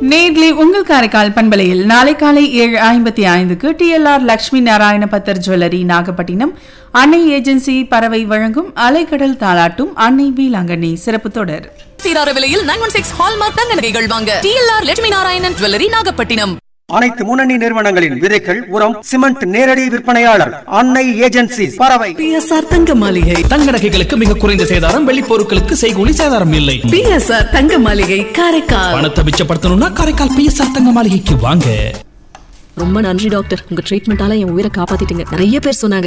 nearly உங்கள் காரைக்கால் பண்பலையில் நாளை காலை ஏழு ஐம்பத்தி ஐந்துக்கு டிஎல்ஆர் லட்சுமி நாராயண பத்தர் ஜுவல்லரி நாகப்பட்டினம் அன்னை ஏஜென்சி பறவை வழங்கும் அலைக்கடல் தாளாட்டும் அன்னை வீலாங்கண்ணி சிறப்பு தொடர் சீரார விலையில் நைன் ஒன் சிக்ஸ் ஹால்மார்க் தங்க நகைகள் வாங்க டிஎல்ஆர் லட்சுமி நாராயணன் ஜுவல்லரி நாகப்பட்டினம் அனைத்து முன்னணி நிறுவனங்களின் விதைகள் உரம் சிமெண்ட் நேரடி விற்பனையாளர் அன்னை ஏஜென்சி பறவை பிஎஸ்ஆர் தங்க மாளிகை தங்க நகைகளுக்கு மிக குறைந்த சேதாரம் வெள்ளி பொருட்களுக்கு செய்கூலி சேதாரம் இல்லை பிஎஸ்ஆர் தங்க மாளிகை காரைக்கால் பணத்தை மிச்சப்படுத்தணும்னா காரைக்கால் பிஎஸ்ஆர் தங்க மாளிகைக்கு வாங்க ரொம்ப நன்றி டாக்டர் உங்க ட்ரீட்மெண்டால என் உயிரை காப்பாத்திட்டீங்க நிறைய பேர் சொன்னாங்க